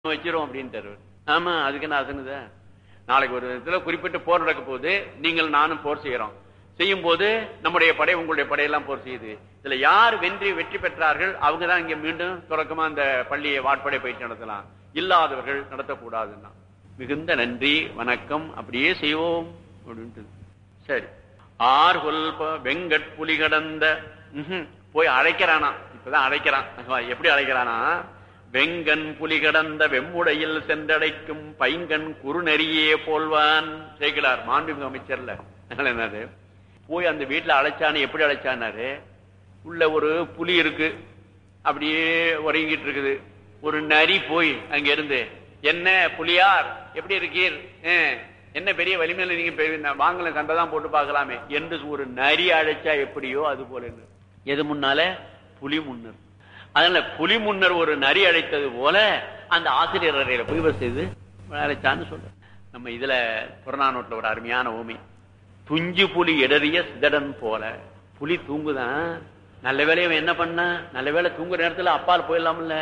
வச்சிரும் அப்படின்ட்டு ஆமா அதுக்கு என்ன அசனுதா நாளைக்கு ஒரு இதுல குறிப்பிட்டு போர் நடக்க போகுது நீங்கள் நானும் போர் செய்யறோம் செய்யும் போது நம்முடைய படை உங்களுடைய படையெல்லாம் போர் செய்யுது இதுல யார் வென்றி வெற்றி பெற்றார்கள் அவங்க தான் இங்க மீண்டும் தொடக்கமா அந்த பள்ளியை வாட்படை பயிற்சி நடத்தலாம் இல்லாதவர்கள் நடத்தக்கூடாதுன்னா மிகுந்த நன்றி வணக்கம் அப்படியே செய்வோம் அப்படின்ட்டு சரி ஆர் கொல்ப வெங்கட் புலி கடந்த ம்ஹும். போய் அழைக்கிறானா இப்பதான் அழைக்கிறான் எப்படி அழைக்கிறானா வெங்கன் புலி கடந்த வெம்முடையில் சென்றடைக்கும் பைங்கன் குறுநெறியே போல்வான் சேர்க்கிறார் மாண்புமிகு அமைச்சர்ல அதனால என்னது போய் அந்த வீட்டுல அழைச்சானு எப்படி அழைச்சானாரு உள்ள ஒரு புலி இருக்கு அப்படியே உறங்கிட்டு இருக்குது ஒரு நரி போய் அங்க இருந்து என்ன புலியார் எப்படி இருக்கீர் ஆ, என்ன பெரிய வலிமையில நீங்க பெரிய- வாங்கல சண்டை தான் போட்டு பார்க்கலாமே என்று ஒரு நரி அழைச்சா எப்படியோ அது போல என்று. எது முன்னால புலி முன்னர் அதனால புலி முன்னர் ஒரு நரி அழைத்தது போல அந்த ஆசிரியர் அறையில போய் இவர் செய்து அழைச்சான்னு சொல்ற நம்ம இதுல புறநானூட்டுல ஒரு அருமையான ஓமி துஞ்சு புலி இடறிய சிதடன் போல புலி தூங்குதான் நல்ல வேளை இவன் என்ன பண்ணா நல்ல வேளை தூங்குற நேரத்துல அப்பால் போயிடலாம்ல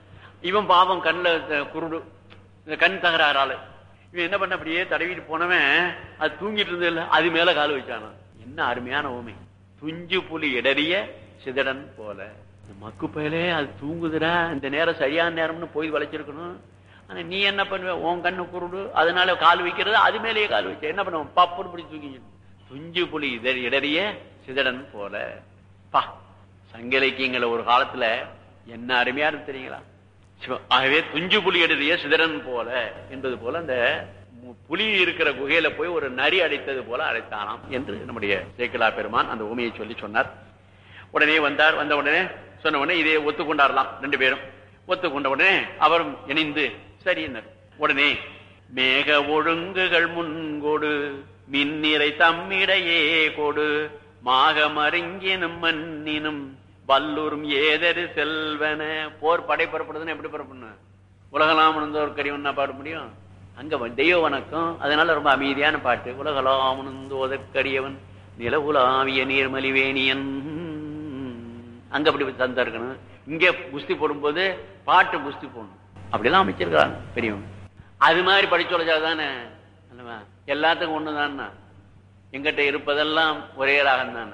இவன் பாவம் கண்ணுல த- குருடு இந்த கண் தகராறால இவன் என்ன பண்ண அப்படியே தடவிட்டு போனவன் அது தூங்கிட்டு இருந்தது இல்ல அது மேல கால் வச்சானா என்ன அருமையான ஓமை துஞ்சு புலி இடறிய சிதடன் போல இந்த மக்கு பயலே அது தூங்குதுடா இந்த நேரம் சரியான நேரம்னு போய் வளைச்சிருக்கணும் ஆனா நீ என்ன பண்ணுவ உன் கண்ணு குருடு அதனால கால் வைக்கிறது அது மேலேயே கால் வச்ச என்ன பண்ணுவோம் பப்புன்னு பிடிச்சி தூக்கி துஞ்சு புலி இடறி- இடறிய சிதடன் போல பா சங்க இலக்கியங்கள ஒரு காலத்துல என்ன அருமையா இருக்கு தெரியுங்களா சிவ- ஆகவே துஞ்சு புலி எழுதிய சிதறன் போல என்பது போல அந்த மு- புலி இருக்கிற குகையில போய் ஒரு நரி அடைத்தது போல அழைத்தானாம் என்று நம்முடைய சேக்கிலா பெருமான் அந்த உமையை சொல்லி சொன்னார் உடனே வந்தார் வந்த உடனே சொன்ன உடனே இதை ஒத்துக்கொண்டாரலாம் ரெண்டு பேரும் ஒத்துக்கொண்ட உடனே அவரும் இணைந்து சரி உடனே மேக ஒழுங்குகள் முன்கொடு மின்னிறை தம்மிடையே கொடு மாக மருங்கினும் மண்ணினும் வல்லூரும் ஏதரு செல்வன போர் படை புறப்படுதுன்னு எப்படி புறப்படணும் உலகலாம் ஒரு கடிவன் பாட முடியும் அங்க வ- தெய்வ வணக்கம் அதனால ரொம்ப அமைதியான பாட்டு உலகலாமனந்தோதற்கரியவன் நிலவுலாவிய நீர்மலிவேணியன் அங்க அப்படி தந்தா இருக்கணும் இங்க குஸ்தி போடும்போது பாட்டு குஸ்தி போடணும் அப்படிலாம் அமைச்சிருக்காங்க பெரியவங்க அது மாதிரி படிச்சு வச்சாதானே அல்லவா? எல்லாத்துக்கும் ஒண்ணுதான்னா எங்கிட்ட இருப்பதெல்லாம் ஒரே ராகம் தானே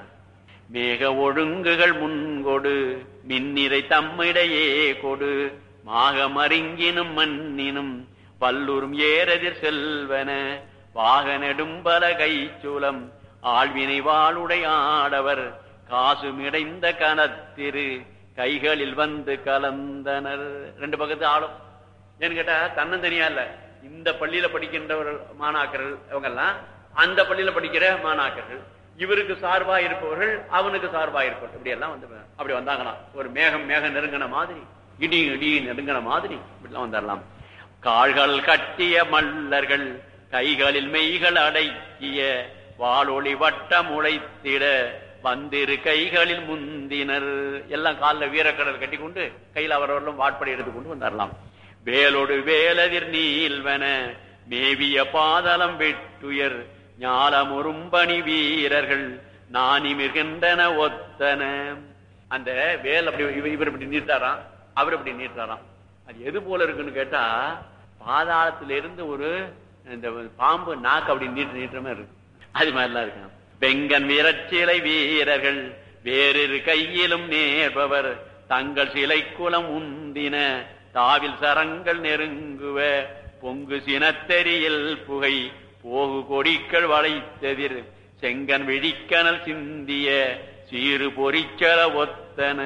மேக ஒழுங்குகள் முன்கொடு மின்னிறை தம்மிடையே கொடு மாக மருங்கினும் மண்ணினும் பல்லூரும் ஏறதிர் செல்வன வாக நெடும்பல கைச்சூலம் ஆழ்வினை வாளுடை ஆடவர் காசுமிடைந்த கனத்திரு கைகளில் வந்து கலந்தனர் ரெண்டு பக்கத்து ஆளும் ஏன்னு கேட்டா தன்னந்தனியா இல்ல இந்த பள்ளியில படிக்கின்றவர்கள் மாணாக்கர்கள் இவங்க எல்லாம் அந்த பள்ளியில படிக்கிற மாணாக்கர்கள் இவருக்கு சார்பா இருப்பவர்கள் அவனுக்கு சார்பா இருப்பவர்கள் இப்படி எல்லாம் வந்து அப்படி வந்தாங்களாம் ஒரு மேகம் மேகம் நெருங்கின மாதிரி இடி இடி நெருங்கின மாதிரி இப்படிலாம் வந்துடலாம் கால்கள் கட்டிய மல்லர்கள் கைகளில் மெய்கள் அடக்கிய வாளொளி வட்டம் உழைத்திட வந்திரு கைகளில் முந்தினர் எல்லாம் காலில் வீரக்கடல் கட்டி கொண்டு கையில் அவரவர்களும் வாட்படை எடுத்துக்கொண்டு வந்தாரலாம் வேலோடு வேலதிர் நீல்வன மேவிய பாதலம் வெட்டுயர் ஞாலமுறும்பணி வீரர்கள் நானிமிர்கின்றன ஒத்தன அந்த வேல் அப்படி இவர் இவர் இப்படி நீட்டாராம் அவர் இப்படி நீட்டாராம் அது எது போல இருக்குன்னு கேட்டா பாதாளத்துல இருந்து ஒரு இந்த பாம்பு நாக்கு அப்படி நீட்டு நீட்டுற மாதிரி இருக்கு அது மாதிரிலாம் இருக்கு வெங்கன் வீரச்சிலை வீரர்கள் வேறிரு கையிலும் நேர்பவர் தங்கள் சிலை குலம் உந்தின தாவில் சரங்கள் நெருங்குவ பொங்கு சினத்தெரியில் புகை போகு கொடிக்கள் வளைத்ததிர் செங்கன் விழிக்கனல் சிந்திய சீறு பொறிச்சல ஒத்தன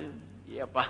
ஏப்பா,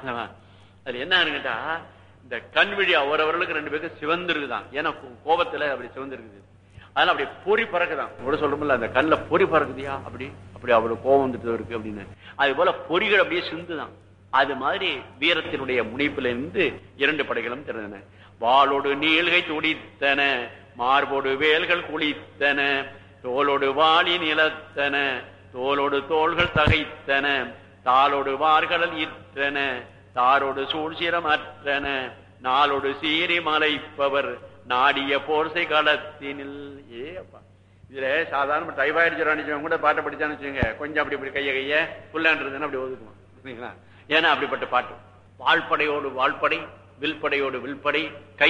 அது என்னன்னு கேட்டா இந்த கண் விழி அவரவர்களுக்கு ரெண்டு பேருக்கு சிவந்திருக்குதான் ஏன்னா கோ- கோபத்துல அப்படி சிவந்திருக்குது அதனால அப்படி பொறி பறக்குதான் கூட சொல்றோம்ல அந்த கண்ணுல பொறி பறக்குதியா அப்படி அப்படி அவ்வளவு கோபம் வந்துட்டு இருக்கு அப்படின்னு அது போல பொறிகள் அப்படியே சிந்துதான் அது மாதிரி வீரத்தினுடைய முனைப்பில இருந்து இரண்டு படைகளும் திறந்தன வாளோடு நீள்கை துடித்தன மார்போடு வேல்கள் குளித்தன தோளோடு வாளி நிலத்தன தோளோடு தோள்கள் தகைத்தன தாளோடு வார்கடல் இற்றன தாரோடு சூழ்சிரம் அற்றன நாளோடு சீறி மலைப்பவர் நாடிய போர்சை களத்தினில் ஏ அப்பா இதுல சாதாரண டைபாய்டு ஜுரம் அடிச்சவங்க கூட பாட்டை படிச்சான்னு வச்சுங்க கொஞ்சம் அப்படி இப்படி கைய கைய புல்லான்றதுன்னு அப்படி ஒதுக்குவோம் சரிங்களா ஏன்னா அப்படிப்பட்ட பாட்டு வாழ்படையோடு வாழ்படை வில்படையோடு வில்படை கை